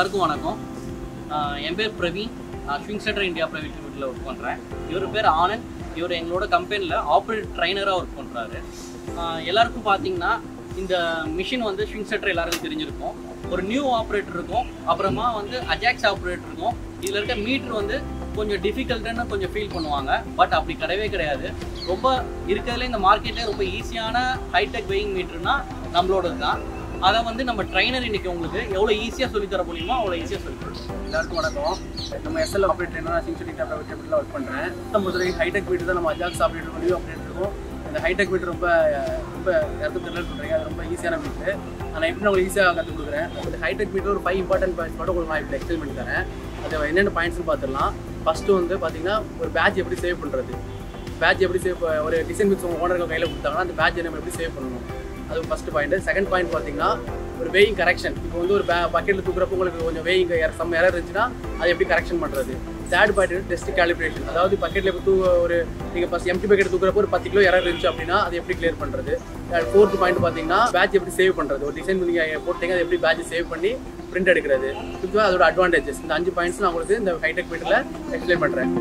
எல்லாருக்கும் வணக்கம் ஆஹ் என் பேர் பிரவீன் நான் ஸ்விங் சென்டர் இந்தியா பிரைவேட் லிமிட்டில் ஒர்க் பண்ணுறேன் இவர் பேர் ஆனந்த் இவர் எங்களோட கம்பெனியில் ஆப்ரேட் ட்ரைனராக ஒர்க் பண்ணுறாரு எல்லாருக்கும் பார்த்தீங்கன்னா இந்த மிஷின் வந்து ஸ்விங் சென்டர் எல்லாருக்கும் தெரிஞ்சிருக்கும் ஒரு நியூ ஆப்ரேட்டர் இருக்கும் அப்புறமா வந்து அஜாக்ஸ் ஆப்ரேட்டர் இருக்கும் இதில் இருக்க மீட்ரு வந்து கொஞ்சம் டிஃபிகல்ட்டுன்னு கொஞ்சம் ஃபீல் பண்ணுவாங்க பட் அப்படி கிடையவே கிடையாது ரொம்ப இருக்கிறதுல இந்த மார்க்கெட்லேயே ரொம்ப ஈஸியான ஹைடெக் வெயிங் மீட்டர்னா நம்மளோடது தான் அதை வந்து நம்ம ட்ரைனர் இன்னைக்கு உங்களுக்கு எவ்வளோ ஈஸியாக சொல்லித்தர முடியுமோ அவ்வளோ ஈஸியாக சொல்லித்தரோம் எல்லாருக்கும் வணக்கம் நம்ம எஸ்எல் ஆப்ரேட்டர் நான் சிங் சிட்டி பிரைவேட் லிமிட்டில் ஒர்க் பண்ணுறேன் நம்ம பொறுத்தவரைக்கும் ஹைடெக் மீட்டர் தான் நம்ம அஜாக்ஸ் ஆப்ரேட்டர் நியூ ஆப்ரேட்டர் இருக்கும் அந்த ஹைடெக் மீட்டர் ரொம்ப ரொம்ப இடத்துக்கு தெரியல சொல்கிறீங்க அது ரொம்ப ஈஸியான மீட்டர் நான் எப்படி உங்களுக்கு ஈஸியாக கற்றுக் கொடுக்குறேன் அந்த ஹைடெக் மீட்டர் ஒரு ஃபைவ் இம்பார்ட்டன்ட் பாயிண்ட்ஸ் மட்டும் உங்களுக்கு நான் இப்போ எக்ஸ்பிளைன் பண்ணி தரேன் அது என்னென்ன பாயிண்ட்ஸ்னு பார்த்துடலாம் ஃபஸ்ட்டு வந்து பார்த்தீங்கன்னா ஒரு பேட்ச் எப்படி சேவ் பண்ணுறது பேட்ச் எப்படி சேவ் ஒரு டிசைன் மிக்ஸ் உங்கள் ஓனருக்கு கையில் கொடுத்தாங்கன்னா அந்த பேட்ச் நம்ம எப்படி சேவ் பண்ணணும் அது ஃபர்ஸ்ட் பாயிண்ட் செகண்ட் பாயிண்ட் பார்த்தீங்கன்னா ஒரு வேயிங் கரெக்ஷன் இப்போ வந்து ஒரு பக்கெட்டில் தூக்குறப்போ உங்களுக்கு கொஞ்சம் வேயிங் சம் எரர் இருந்துச்சுன்னா அதை எப்படி கரெக்ஷன் பண்ணுறது தேர்ட் பாயிண்ட் வந்து டெஸ்ட் கேலிப்ரேஷன் அதாவது பக்கெட்டில் இப்போ தூ ஒரு நீங்கள் ஃபஸ்ட் எம்டி பக்கெட் தூக்குறப்போ ஒரு பத்து கிலோ எரர் இருந்துச்சு அப்படின்னா அதை எப்படி கிளியர் பண்ணுறது ஃபோர்த் பாயிண்ட் பார்த்தீங்கன்னா பேட்ச் எப்படி சேவ் பண்ணுறது ஒரு டிசைன் நீங்கள் போட்டீங்க அதை எப்படி பேட்ச் சேவ் பண்ணி பிரிண்ட் எடுக்கிறது இதுதான் அதோட அட்வான்டேஜஸ் இந்த அஞ்சு பாயிண்ட்ஸ் நான் உங்களுக்கு இந்த ஹைடெக் மீட்டரில் எக்ஸ்பிளைன் பண்ணுறேன்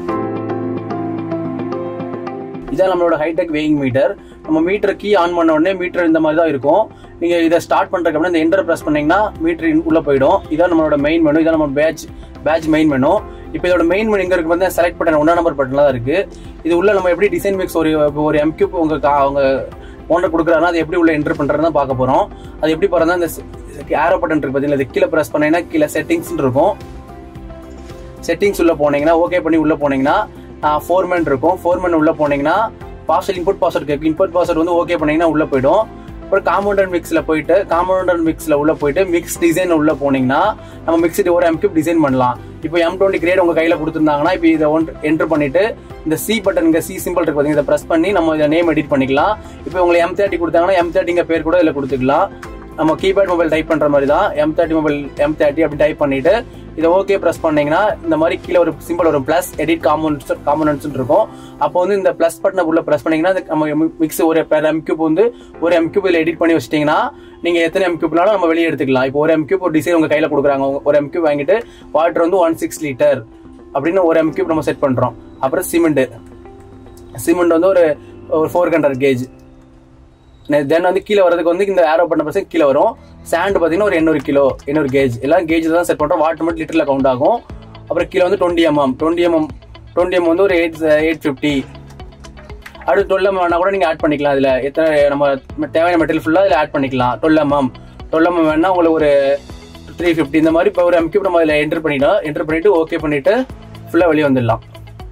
இதான் நம்மளோட ஹைடெக் வெயிங் மீட்டர் நம்ம மீட்டர் கீ ஆன் பண்ண உடனே மீட்டர் இந்த மாதிரி தான் இருக்கும் நீங்க இதை ஸ்டார்ட் பண்றதுக்கு அப்புறம் இந்த என்டர் பிரஸ் பண்ணீங்கன்னா மீட்டர் உள்ள போயிடும் இதான் நம்மளோட மெயின் மெனு இதான் நம்ம பேட்ச் பேட்ச் மெயின் மெனு இப்போ இதோட மெயின் மெனு எங்க இருக்கு வந்து செலக்ட் பட்டன் ஒன்றா நம்பர் பட்டன்ல தான் இருக்கு இது உள்ள நம்ம எப்படி டிசைன் மிக்ஸ் ஒரு இப்போ ஒரு எம்கியூப் உங்க கா- அவங்க ஓனர் கொடுக்குறாருன்னா அது எப்படி உள்ள என்டர் பண்றதுன்னு பார்க்க போறோம் அது எப்படி போறதுன்னா இந்த ஏரோ பட்டன் இருக்கு பார்த்தீங்களா இது கீழே பிரஸ் பண்ணீங்கன்னா கீழே செட்டிங்ஸ் இருக்கும் செட்டிங்ஸ் உள்ள போனீங்கன்னா ஓகே பண்ணி உள்ள போனீங்கன்னா ஃபோர்மேன் இருக்கும் ஃபோர்மேன் உள்ள போனீங்கன்னா பாஸ்வேர்ட் இன்புட் பாஸ்வேர்ட் கேட்கும் இன்புட் பாஸ்வேர்ட் வந்து ஓகே பண்ணீங்கன்னா உள்ள போயிடும் அப்புறம் காம்பவுண்டர் மிக்ஸ்ல போயிட்டு காம்பவுண்டர் மிக்ஸ்ல உள்ள போயிட்டு மிக்ஸ் டிசைன் உள்ள போனீங்கன்னா நம்ம மிக்ஸ்டு ஒரு எம்கியூப் டிசைன் பண்ணலாம் இப்போ எம் டுவெண்ட்டி கிரேட் உங்க கையில கொடுத்துருந்தாங்கன்னா இப்போ இதை ஒன் என்டர் பண்ணிட்டு இந்த சி பட்டன் இங்க சி சிம்பிள் இருக்கு பாத்தீங்க இதை பிரஸ் பண்ணி நம்ம இதை நேம் எடிட் பண்ணிக்கலாம் இப்போ உங்களுக்கு எம் தேர்ட்டி கொடுத்தாங்கன்னா எம் தேர்ட்டிங்க பேர் கூட இதில் கொடுத்துக்கலாம் நம்ம கீபேட் மொபைல் டைப் பண்ற மாதிரி தான் M thirty mobile M thirty அப்படி டைப் பண்ணிட்டு இதை ஓகே ப்ரெஸ் பண்ணீங்கன்னா இந்த மாதிரி கீழே ஒரு சிம்பிள் வரும் பிளஸ் எடிட் காம்பனன்ஸ் காம்பனன்ஸ் இருக்கும் அப்போ வந்து இந்த பிளஸ் பட்டனை உள்ள ப்ரெஸ் பண்ணீங்கன்னா அது நம்ம மிக்ஸ் ஒரு பெர் எம்கியூப் வந்து ஒரு எம்கியூப் இதில் எடிட் பண்ணி வச்சிட்டீங்கன்னா நீங்க எத்தனை எம்கியூப்னாலும் நம்ம வெளியே எடுத்துக்கலாம் இப்போ ஒரு எம்கியூப் ஒரு டிசைன் உங்க கையில கொடுக்குறாங்க உங்க- ஒரு எம்கியூப் வாங்கிட்டு வாட்டர் வந்து ஒன் சிக்ஸ் லிட்டர் அப்படின்னு ஒரு எம்கியூப் நம்ம செட் பண்றோம் அப்புறம் சிமெண்ட் சிமெண்ட் வந்து ஒரு ஒரு ஃபோர் ஹண்ட்ரட் கேஜ் தென் வந்து கீழே வரதுக்கு வந்து இந்த ஏரோ பண்ண பர்சன்ட் கீழே வரும் சாண்ட் பார்த்தீங்கன்னா ஒரு எண்ணூறு கிலோ எண்ணூறு கேஜ் எல்லாம் கேஜ் தான் செட் பண்ணுறோம் வாட்டர் மட்டும் லிட்டரில் கவுண்ட் ஆகும் அப்புறம் கீழே வந்து twenty MM twenty MM twenty M வந்து ஒரு எயிட் எயிட் ஃபிஃப்டி அடுத்து டுவெல் எம் வேணா கூட நீங்கள் ஆட் பண்ணிக்கலாம் இதில் எத்தனை நம்ம தேவையான மெட்டீரியல் ஃபுல்லாக இதில் ஆட் பண்ணிக்கலாம் டுவெல் எம்எம் டுவெல் எம்எம் வேணா உங்களுக்கு ஒரு த்ரீ ஃபிஃப்டி இந்த மாதிரி இப்போ ஒரு எம்கியூப் நம்ம இதில் என்டர் பண்ணிட்டோம் என்டர் பண்ணிட்டு ஓகே பண்ணிட்டு ஃபுல்லாக வெளியே வந்துடலாம்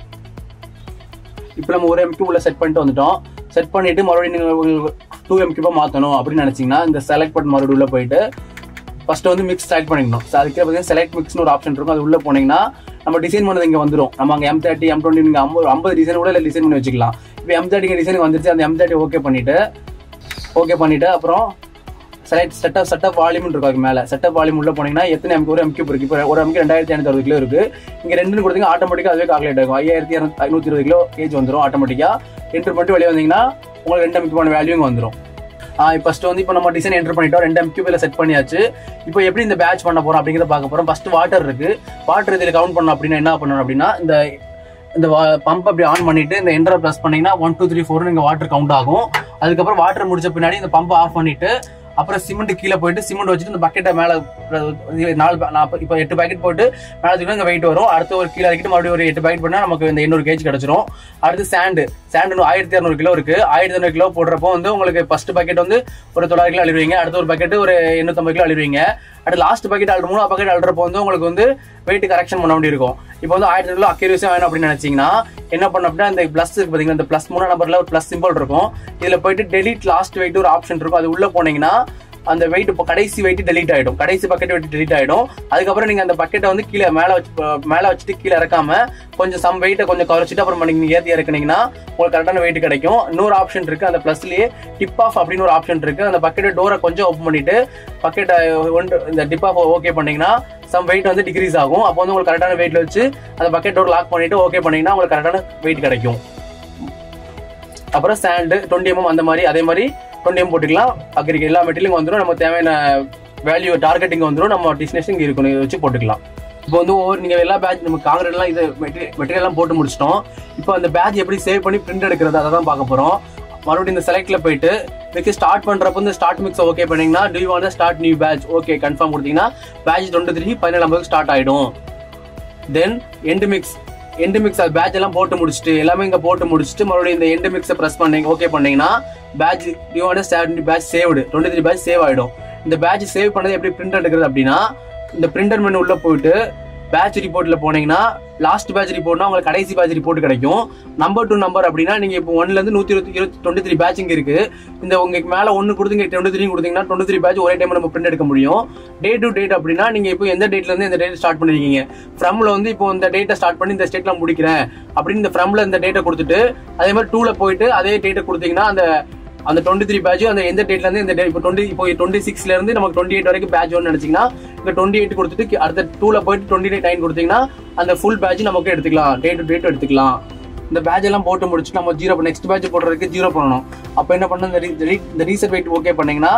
இப்போ நம்ம ஒரு எம்கியூ உள்ள செட் பண்ணிட்டு வந்துட்டோம் செட் பண்ணிட்டு மறுபடியும் நீங்கள் டூ எம்கியூபா மாற்றணும் அப்படின்னு நினைச்சீங்கன்னா இந்த செலக்ட் பட்டன் மறுபடியும் உள்ள போயிட்டு ஃபர்ஸ்ட் வந்து மிக்ஸ் செலக்ட் பண்ணிக்கணும் So, அதுக்கு பார்த்தீங்கன்னா செலக்ட் மிக்ஸ்னு ஒரு ஆப்ஷன் இருக்கும் அது உள்ள போனீங்கன்னா நம்ம டிசைன் பண்ணது இங்கே வந்துடும் நம்ம அங்கே எம் தேர்ட்டி எம் டுவெண்ட்டி நீங்கள் ஐம்பது ஐம்பது டிசைன் கூட இல்லை டிசைன் பண்ணி வச்சுக்கலாம் இப்போ எம் தேர்ட்டிங்க டிசைன் வந்துருச்சு அந்த எம் தேர்ட்டி ஓகே பண்ணிட்டு ஓகே பண்ணிட்டு அப்புறம் செலக்ட் செட்டப் செட்டப் வால்யூம் இருக்கும் அதுக்கு மேலே செட்டப் வால்யூம் உள்ள போனீங்கன்னா எத்தனை எம்கி ஒரு எம்கி இருக்கு இப்போ ஒரு எம்கி ரெண்டாயிரத்தி ஐநூறு அறுபது கிலோ இருக்கு இங்க ரெண்டுன்னு கொடுத்தீங்க ஆட்டோமேட்டிக்கா அதுவே கால்குலேட் ஆகும் ஐயாயிரத்தி ஐநூத்தி இருபது கிலோ கேஜ் வந்துடும் ஆட்டோமேட்டிக்கா என்டர் பண்ணிட்டு வெளியே வந்தீங்கன்னா உங்களுக்கு ரெண்டு எம்கியூபான வேல்யூ இங்க வந்துடும் ஃபர்ஸ்ட் வந்து இப்போ நம்ம டிசைன் என்டர் பண்ணிட்டோம் ரெண்டு எம்கியூபில் செட் பண்ணியாச்சு இப்போ எப்படி இந்த பேட்ச் பண்ண போறோம் அப்படிங்கிறத பார்க்க போறோம் ஃபர்ஸ்ட் வாட்டர் இருக்கு வாட்டர் இதில் கவுண்ட் பண்ணோம் அப்படின்னா என்ன பண்ணணும் அப்படின்னா இந்த இந்த பம்ப் அப்படி ஆன் பண்ணிட்டு இந்த என்டரை ப்ரெஸ் பண்ணீங்கன்னா ஒன் டூ த்ரீ ஃபோர் இங்க வாட்டர் கவுண்ட் ஆகும் அதுக்கப்புறம் வாட்டர் முடிச்ச பின்னாடி இந்த பம்ப் ஆஃப் பண்ணிட்டு அப்புறம் சிமெண்ட் கீழே போயிட்டு சிமெண்ட் வச்சுட்டு இந்த பக்கெட்டை மேல அஹ், நாலு ப- நாப்ப- இப்போ எட்டு பாக்கெட் போட்டு மேலே தூக்கினா இந்த வெயிட் வரும் அடுத்து ஒரு கீழே இறக்கிட்டு மறுபடியும் ஒரு எட்டு பாக்கெட் பண்ணா நமக்கு இந்த எண்ணூறு கேஜ் கிடைச்சிரும் அடுத்து சாண்டு சாண்டு ஆயிரத்தி இரநூறு கிலோ இருக்கு ஆயிரத்தி இரநூறு கிலோ போடுறப்போ வந்து உங்களுக்கு ஃபர்ஸ்ட் பாக்கெட் வந்து ஒரு தொள்ளாயிரம் கிலோ அழிடுவீங்க அடுத்த ஒரு பாக்கெட் ஒரு எண்ணூத்தம்பது கிலோ அழிடுவீங்க அடுத்து லாஸ்ட் பாக்கெட் அழுது மூணு பாக்கெட் அழுறப்போ வந்து உங்களுக்கு வந்து வெயிட் கரெக்ஷன் பண்ண வேண்டி இருக்கும் இப்போ வந்து ஆயிரத்தி கிலோ அக்யூரேசியா வேணும் அப்படின்னு நினைச்சீங்கன்னா என்ன பண்ண அப்படின்னா இந்த பிளஸ் இருக்கு பாத்தீங்கன்னா இந்த பிளஸ் மூணு நம்பர்ல ஒரு பிளஸ் சிம்பிள் இருக்கும் இதுல போயிட்டு டெலிட் லாஸ்ட் வெயிட் ஒரு ஆப்ஷன் இருக்கும் அது உள்ள போனீங்கன்னா அந்த வெயிட் இப்போ கடைசி வெயிட் டெலீட் ஆயிடும் கடைசி பக்கெட் வெயிட் டெலீட் ஆயிடும் அதுக்கப்புறம் நீங்க அந்த பக்கெட்டை வந்து கீழே மேல வச்சு மேல வச்சுட்டு கீழே இறக்காம கொஞ்சம் சம் வெயிட்டை கொஞ்சம் குறைச்சிட்டு அப்புறம் நீங்க ஏத்தி இறக்குனீங்கன்னா உங்களுக்கு கரெக்டான வெயிட் கிடைக்கும் இன்னொரு ஆப்ஷன் இருக்கு அந்த பிளஸ்லயே டிப் ஆஃப் அப்படின்னு ஒரு ஆப்ஷன் இருக்கு அந்த பக்கெட் டோரை கொஞ்சம் ஓப்பன் பண்ணிட்டு பக்கெட்டை ஒன்று இந்த டிப் ஆஃப் ஓகே பண்ணீங்கன்னா சம் வெயிட் வந்து டிகிரீஸ் ஆகும் அப்போ வந்து உங்களுக்கு கரெக்டான வெயிட்ல வச்சு அந்த பக்கெட் டோர் லாக் பண்ணிட்டு ஓகே பண்ணீங்கன்னா உங்களுக்கு கரெக்டான வெயிட் கிடைக்கும் அப்புறம் சாண்டு டுவெண்ட்டி எம்எம் அந்த மாதிரி அதே மாதிரி டுவெண்ட்டி எம் போட்டுக்கலாம் அக்ரிக்கு எல்லா மெட்டீரியலும் வந்துடும் நமக்கு தேவையான வேல்யூ டார்கெட்டிங் வந்துடும் நம்ம டெஸ்டினேஷன் இங்கே இருக்கணும் இதை வச்சு போட்டுக்கலாம் இப்போ வந்து ஒவ்வொரு நீங்கள் எல்லா பேட்ச் நம்ம காங்கிரீட்லாம் இது மெட்டீரியல்லாம் போட்டு முடிச்சிட்டோம் இப்போ அந்த பேட்ச் எப்படி சேவ் பண்ணி பிரிண்ட் எடுக்கிறது அதை தான் பார்க்க போகிறோம் மறுபடியும் இந்த செலக்ட்ல போயிட்டு மிக்ஸ் ஸ்டார்ட் பண்றப்ப இந்த ஸ்டார்ட் மிக்ஸ் ஓகே பண்ணீங்கன்னா do you want start new batch okay confirm கொடுத்தீங்கன்னா பேட்ச் டுவெண்ட்டி த்ரீ பதினேழு ஸ்டார்ட் ஆயிடும் then end mix end mix அது பேட்ச் எல்லாம் போட்டு முடிச்சுட்டு எல்லாமே இங்க போட்டு முடிச்சுட்டு மறுபடியும் இந்த எண்டு மிக்ஸை ப்ரெஸ் பண்ணீங்க ஓகே பண்ணீங்கன்னா batch do you want start batch saved twenty three batch save ஆயிடும் இந்த பேட்ச் சேவ் பண்ணது எப்படி பிரிண்ட் எடுக்கிறது அப்படின்னா இந்த பிரிண்டர் மெனு உள்ள போயிட்டு பேட்ச் ரிப்போர்ட்ல போனீங்கன்னா லாஸ்ட் பேட்ச் ரிப்போர்ட்னா உங்களுக்கு கடைசி பேட்ச் ரிப்போர்ட் கிடைக்கும் நம்பர் டு நம்பர் அப்படின்னா நீங்க இப்போ ஒன்ல இருந்து நூத்தி இருபத்தி இருபத்தி டுவெண்ட்டி த்ரீ பேட்ச் இங்க இருக்கு இந்த உங்களுக்கு மேல ஒன்னு கொடுத்தீங்க டுவெண்ட்டி த்ரீ கொடுத்தீங்கன்னா டுவெண்ட்டி த்ரீ பேட்ச் ஒரே டைம் நம்ம பிரிண்ட் எடுக்க முடியும் டே டு டேட் அப்படின்னா நீங்க இப்போ எந்த டேட்ல இருந்து இந்த டேட் ஸ்டார்ட் பண்ணிருக்கீங்க ஃப்ரம்ல வந்து இப்போ இந்த டேட்டை ஸ்டார்ட் பண்ணி இந்த ஸ்டேட்ல முடிக்கிறேன் அப்படின்னு இந்த ஃப்ரம்ல இந்த டேட்டை கொடுத்துட்டு அதே மாதிரி டூல போயிட்டு அதே டேட்டை கொடுத்தீங்கன்னா அந்த அந்த டுவெண்ட்டி த்ரீ பேட்ச் அந்த எந்த டேட்ல இருந்து இந்த டேட் இப்போ டுவெண்ட்டி இப்போ டுவெண்ட்டி சிக்ஸ்ல இருந்து நமக்கு டுவெண்ட்டி எயிட் வரைக்கும் பேட்ச் ஒன்று நினைச்சீங்கன்னா இந்த டுவெண்ட்டி எயிட் கொடுத்துட்டு கி- அடுத்த டூல போயிட்டு டுவெண்ட்டி நைன் கொடுத்தீங்கன்னா அந்த ஃபுல் பேட்ச் நமக்கு எடுத்துக்கலாம் டேட் டு டேட் எடுத்துக்கலாம் இந்த பேட்ச் எல்லாம் போட்டு முடிச்சுட்டு நம்ம ஜீரோ நெக்ஸ்ட் பேட்ச் போடுறதுக்கு ஜீரோ பண்ணணும் அப்போ என்ன பண்ணணும் இந்த re- இந்த re- இந்த ரீசெட் வெயிட் ஓகே பண்ணீங்கன்னா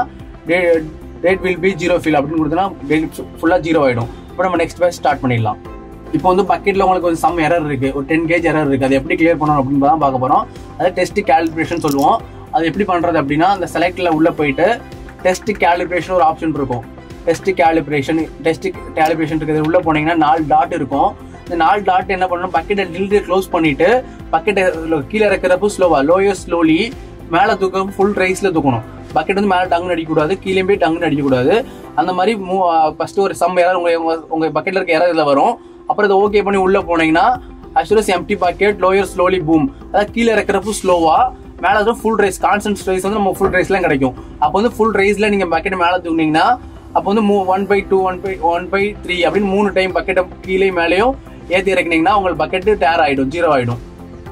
date will be zero fill அப்படின்னு கொடுத்தோன்னா ஃபுல்லாக ஜீரோ ஆயிடும் இப்போ நம்ம நெக்ஸ்ட் பேட்ச் ஸ்டார்ட் பண்ணிடலாம் இப்போ வந்து பக்கெட்ல உங்களுக்கு ஒரு சம் எரர் இருக்கு ஒரு டென் கேஜ் எரர் இருக்கு அது எப்படி கிளியர் பண்ணணும் அப்படின்னு தான் பார்க்க போறோம் அதை டெஸ்ட் கேலிப்ரேஷன் சொல்லுவோம் அது எப்படி பண்றது அப்படின்னா அந்த செலக்ட்ல உள்ள போயிட்டு டெஸ்ட் கேலிப்ரேஷன் ஒரு ஆப்ஷன் இருக்கும் டெஸ்ட் கேலிப்ரேஷன் டெஸ்ட் கேலிப்ரேஷன் இருக்கிறது உள்ள போனீங்கன்னா நாலு டாட் இருக்கும் இந்த நாலு டாட் என்ன பண்ணணும் பக்கெட்டை டில்ட்டு க்ளோஸ் பண்ணிட்டு பக்கெட்டை கீழே இருக்கிறப்போ ஸ்லோவா லோயர் ஸ்லோலி மேலே தூக்கம் ஃபுல் ரைஸ்ல தூக்கணும் பக்கெட் வந்து மேலே டங்குன்னு அடிக்கக்கூடாது கீழே போய் டங்குன்னு அடிக்கக்கூடாது அந்த மாதிரி மூ ஃபர்ஸ்ட் ஒரு சம் யாராவது உங்க உங்க- உங்க பக்கெட்ல இருக்க யாராவது இதுல வரும் அப்புறம் இதை ஓகே பண்ணி உள்ள போனீங்கன்னா ஆக்சுவலாக empty packet lower slowly boom அதாவது கீழே இருக்கிறப்ப ஸ்லோவா மேலே வந்து ஃபுல் ரைஸ் கான்ஸ்டன்ட் ரைஸ் வந்து நம்ம ஃபுல் ரைஸ்லாம் கிடைக்கும் அப்போ வந்து ஃபுல் ரைஸ்ல நீங்க பக்கெட் மேலே தூக்குனீங்கன்னா அப்போ வந்து மூ one by two one by one by three அப்படின்னு மூணு டைம் பக்கெட்டை கீழே மேலேயும் ஏற்றி இறக்குனீங்கன்னா உங்களுக்கு பக்கெட்டு டேர் ஆயிடும் ஜீரோ ஆயிடும்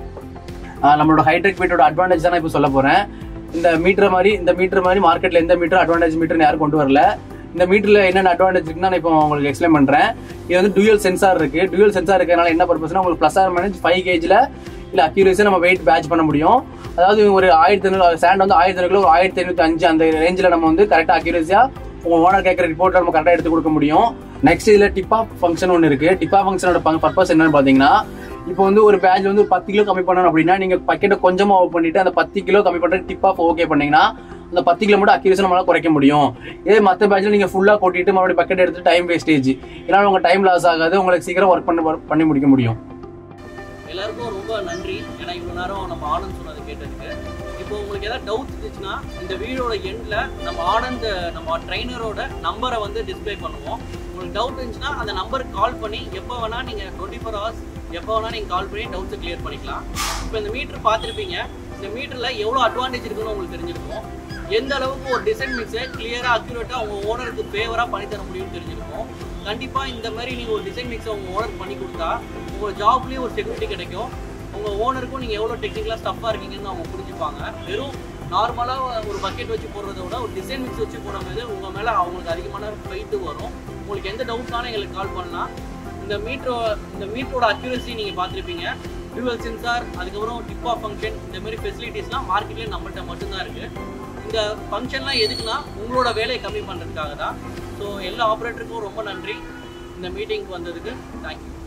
ஆஹ் நம்மளோட ஹைட்ரெக் மீட்டரோட அட்வான்டேஜ் தான் நான் இப்போ சொல்ல போறேன் இந்த மீட்டர் மாதிரி இந்த மீட்டர் மாதிரி மார்க்கெட்ல எந்த மீட்டர் அட்வான்டேஜ் மீட்டர் யாரும் கொண்டு வரல இந்த மீட்டர்ல என்னென்ன அட்வான்டேஜ் இருக்குன்னு நான் இப்போ உங்களுக்கு எக்ஸ்பிளைன் பண்றேன் இது வந்து டுயல் சென்சார் இருக்கு டுயல் சென்சார் இருக்கிறதுனால என்ன பர்பஸ்னா உங்களுக்கு ப்ளஸ் ஆர் மைனஸ் ஃபைவ் கேஜில் இல்ல அக்யூரேஸா நம்ம வெயிட் பேட்ச் பண்ண முடியும் அதாவது ஒரு ஆயிரத்தி ஐநூறு சேண்ட் வந்து ஆயிரத்தி ஐநூறு ஒரு ஆயிரத்தி ஐநூத்தி அஞ்சு அந்த ரேஞ்சில் நம்ம வந்து கரெக்டாக அக்யூரேஸியா உங்க ஓனர் கேட்குற ரிப்போர்ட்டை நம்ம கரெக்டாக எடுத்து கொடுக்க முடியும் நெக்ஸ்ட் இதுல டிப்பா ஃபங்க்ஷன் ஒன்று இருக்கு டிப்பா ஃபங்க்ஷனோட பர்பஸ் என்னன்னு பாத்தீங்கன்னா இப்போ வந்து ஒரு பேட்ச் வந்து ஒரு பத்து கிலோ கம்மி பண்ணணும் அப்படின்னா நீங்க பக்கெட்டை கொஞ்சமா ஓப் பண்ணிட்டு அந்த பத்து கிலோ கம்மி பண்ற டிப் ஆஃப் ஓகே பண்ணீங்கன்னா அந்த பத்து கிலோ மட்டும் அக்யூரேஷன் நம்மளால குறைக்க முடியும் இதே மற்ற பேட்ச்ல நீங்க ஃபுல்லா கொட்டிட்டு மறுபடியும் பக்கெட் எடுத்து டைம் வேஸ்டேஜ் இதனால உங்க டைம் லாஸ் ஆகாது உங்களுக்கு சீக்கிரம் ஒர்க் பண்ணி பண்ணி முடிக்க முடியும் எல்லாருக்கும் ரொம்ப நன்றி ஏன்னா இவ்வளோ நேரம் நம்ம ஆனந்த் சொன்னது கேட்டதுக்கு இப்போ உங்களுக்கு ஏதாவது டவுட் இருந்துச்சுன்னா இந்த வீடியோட எண்டில் நம்ம ஆனந்த் நம்ம ட்ரைனரோட நம்பரை வந்து டிஸ்ப்ளே பண்ணுவோம் உங்களுக்கு டவுட் இருந்துச்சுன்னா அந்த நம்பருக்கு கால் பண்ணி எப்போ வேணால் நீங்கள் டுவெண்ட்டி ஃபோர் ஹவர்ஸ் எப்போ வேணால் நீங்கள் கால் பண்ணி டவுட்ஸை கிளியர் பண்ணிக்கலாம் இப்போ இந்த மீட்டர் பார்த்துருப்பீங்க இந்த மீட்டரில் எவ்வளோ அட்வான்டேஜ் இருக்குன்னு உங்களுக்கு தெரிஞ்சிருக்கும் எந்த அளவுக்கு ஒரு டிசைன் மிக்ஸை கிளியராக அக்யூரேட்டாக உங்கள் ஓனருக்கு ஃபேவராக பண்ணி தர முடியும்னு தெரிஞ்சிருக்கும் கண்டிப்பாக இந்த மாதிரி நீங்கள் ஒரு டிசைன் மிக்ஸை உங்கள் ஓனர் பண்ணி கொடுத்தா உங்கள் ஜாப்லேயும் ஒரு செக்யூரிட்டி கிடைக்கும் உங்கள் ஓனருக்கும் நீங்கள் எவ்வளோ டெக்னிக்கலாக ஸ்டஃப்பாக இருக்கீங்கன்னு அவங்க புரிஞ்சுப்பாங்க வெறும் நார்மலாக ஒரு பக்கெட் வச்சு போடுறத விட ஒரு டிசைன் மிக்ஸ் வச்சு போடும்போது உங்கள் மேலே அவங்களுக்கு அதிகமான வெயிட்டு வரும் உங்களுக்கு எந்த டவுட்னாலும் எங்களுக்கு கால் பண்ணலாம் இந்த மீட்டரோ இந்த மீட்டரோட அக்யூரசி நீங்கள் பார்த்துருப்பீங்க டியூவல் சென்சார் அதுக்கப்புறம் டிப்பா ஃபங்க்ஷன் இந்த மாதிரி ஃபெசிலிட்டிஸ்லாம் மார்க்கெட்லேயே நம்மள்ட்ட மட்டும்தான் இருக்குது இந்த ஃபங்க்ஷன்லாம் எதுக்குன்னா உங்களோட வேலையை கம்மி பண்ணுறதுக்காக தான் ஸோ எல்லா ஆப்ரேட்டருக்கும் ரொம்ப நன்றி இந்த மீட்டிங்க்கு வந்ததுக்கு தேங்க்யூ